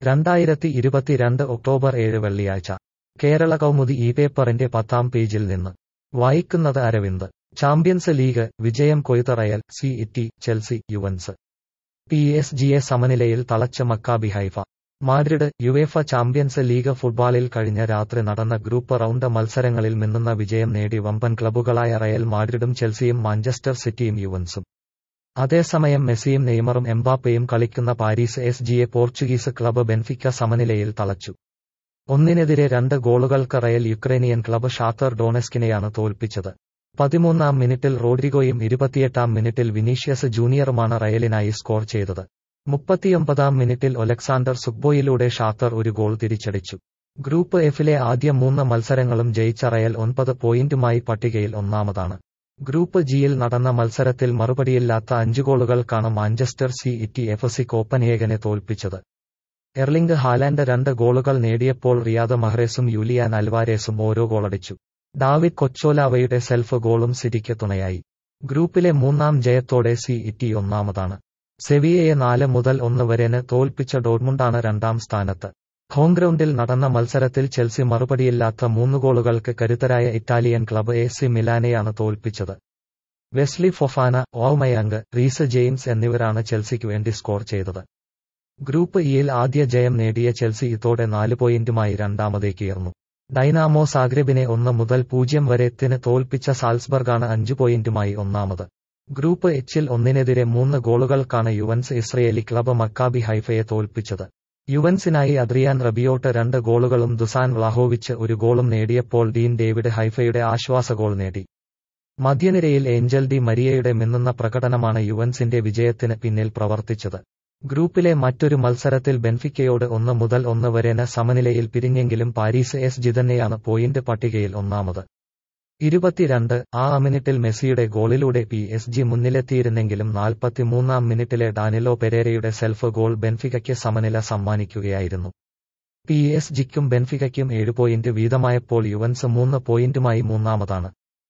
രണ്ടായിരത്തി ഇരുപത്തിരണ്ട് ഒക്ടോബർ ഏഴ് വെള്ളിയാഴ്ച കേരള കൗമുദി ഈ പേപ്പറിന്റെ പത്താം പേജിൽ നിന്ന് വായിക്കുന്നത് അരവിന്ദ് ചാമ്പ്യൻസ് ലീഗ് വിജയം കൊയ്ത Real city Chelsea Juventus P S ജിയെ സമനിലയിൽ തളച്ച Maccabi Haifa Madrid UEFA Champions League ഫുട്ബോളിൽ കഴിഞ്ഞ രാത്രി നടന്ന ഗ്രൂപ്പ് റൗണ്ട് മത്സരങ്ങളിൽ മിന്നുന്ന വിജയം നേടി വമ്പൻ ക്ലബ്ബുകളായ റയൽ മാഡ്രിഡും ചെൽസിയും മാഞ്ചസ്റ്റർ സിറ്റിയും യുവൻസും അതേസമയം മെസ്സിയും നെയ്മറും എംബാപ്പയും കളിക്കുന്ന പാരീസ് എസ് ജിയെ പോർച്ചുഗീസ് ക്ലബ്ബ് ബെൻഫിക്ക സമനിലയിൽ തളച്ചു ഒന്നിനെതിരെ രണ്ട് ഗോളുകൾക്ക് റയൽ യുക്രൈനിയൻ ക്ലബ്ബ് ഷാത്തർ ഡോണെസ്കിനെയാണ് തോൽപ്പിച്ചത് പതിമൂന്നാം മിനിറ്റിൽ റോഡ്രിഗോയും ഇരുപത്തിയെട്ടാം മിനിറ്റിൽ വിനീഷ്യസ് ജൂനിയറുമാണ് റയലിനായി സ്കോർ ചെയ്തത് മുപ്പത്തിയൊമ്പതാം മിനിറ്റിൽ ഒലക്സാണ്ടർ സുക്ബോയിലൂടെ ഷാത്തർ ഒരു ഗോൾ തിരിച്ചടിച്ചു ഗ്രൂപ്പ് എഫിലെ ആദ്യ മൂന്ന് മത്സരങ്ങളും ജയിച്ച റയൽ ഒൻപത് പോയിന്റുമായി പട്ടികയിൽ ഒന്നാമതാണ് ഗ്രൂപ്പ് ജിയിൽ നടന്ന മത്സരത്തിൽ മറുപടിയില്ലാത്ത അഞ്ചു ഗോളുകൾക്കാണ് Manchester city F C കോപ്പൻഹേഗനെ തോൽപ്പിച്ചത് എർലിംഗ് ഹാലാൻഡ് രണ്ട് ഗോളുകൾ നേടിയപ്പോൾ റിയാദ് മഹ്റേസും യൂലിയാൻ അൽവാരേസും ഓരോ ഗോളടിച്ചു ഡാവിഡ് കൊച്ചോലാവയുടെ സെൽഫ് ഗോളും സിറ്റിക്ക് തുണയായി ഗ്രൂപ്പിലെ മൂന്നാം ജയത്തോടെ സി ഇറ്റി ഒന്നാമതാണ് സെവിയയെ നാല് മുതൽ ഒന്ന് വരെന് തോൽപ്പിച്ച ഡോർമുണ്ടാണ് രണ്ടാം സ്ഥാനത്ത് ഹോം ഗ്രൗണ്ടിൽ നടന്ന മത്സരത്തിൽ ചെൽസി മറുപടിയില്ലാത്ത മൂന്ന് ഗോളുകൾക്ക് കരുത്തരായ ഇറ്റാലിയൻ ക്ലബ്ബ് എ സി മിലാനെയാണ് തോൽപ്പിച്ചത് വെസ്ലി ഫൊഫാന ഓമയങ്ക് റീസ് ജെയിംസ് എന്നിവരാണ് ചെൽസിക്ക് വേണ്ടി സ്കോർ ചെയ്തത് ഗ്രൂപ്പ് ഇയിൽ ആദ്യ ജയം നേടിയ ചെൽസി ഇതോടെ നാല് പോയിന്റുമായി രണ്ടാമതേക്കുയർന്നു ഡൈനാമോ സാഗ്രബിനെ ഒന്ന് മുതൽ പൂജ്യം വരെ എത്തിന് തോൽപ്പിച്ച സാൽസ്ബർഗാണ് അഞ്ചു പോയിന്റുമായി ഒന്നാമത് ഗ്രൂപ്പ് എച്ചിൽ ഒന്നിനെതിരെ മൂന്ന് ഗോളുകൾക്കാണ് യുവൻസ് ഇസ്രയേലി ക്ലബ്ബ് മക്കാബി ഹൈഫയെ തോൽപ്പിച്ചത് യുവൻസിനായി അദ്രിയാൻ റബിയോട്ട് രണ്ട് ഗോളുകളും ദുസാൻ വ്ലാഹോവിച്ച് ഒരു ഗോളും നേടിയപ്പോൾ ഡീൻ ഡേവിഡ് ഹൈഫയുടെ ആശ്വാസ ഗോൾ നേടി മധ്യനിരയിൽ ഏഞ്ചൽ ഡി മരിയയുടെ മിന്നുന്ന പ്രകടനമാണ് യുവൻസിന്റെ വിജയത്തിന് പിന്നിൽ പ്രവർത്തിച്ചത് ഗ്രൂപ്പിലെ മറ്റൊരു മത്സരത്തിൽ ബെൻഫിക്കയോട് ഒന്ന് മുതൽ ഒന്ന് വരെന സമനിലയിൽ പിരിഞ്ഞെങ്കിലും പാരീസ് എസ് ജി തന്നെയാണ് പോയിന്റ് പട്ടികയിൽ ഒന്നാമത് ഇരുപത്തിരണ്ട് ആ മിനിറ്റിൽ മെസ്സിയുടെ ഗോളിലൂടെ പി എസ് ജി മുന്നിലെത്തിയിരുന്നെങ്കിലും നാൽപ്പത്തിമൂന്നാം മിനിറ്റിലെ ഡാനിലോ പെരേരയുടെ സെൽഫ് ഗോൾ ബെൻഫിക്കയ്ക്ക് സമനില സമ്മാനിക്കുകയായിരുന്നു പി എസ് ജിക്കും ബെൻഫിക്കയ്ക്കും ഏഴ് പോയിന്റ് വീതമായപ്പോൾ യുവൻസ് മൂന്ന് പോയിന്റുമായി മൂന്നാമതാണ്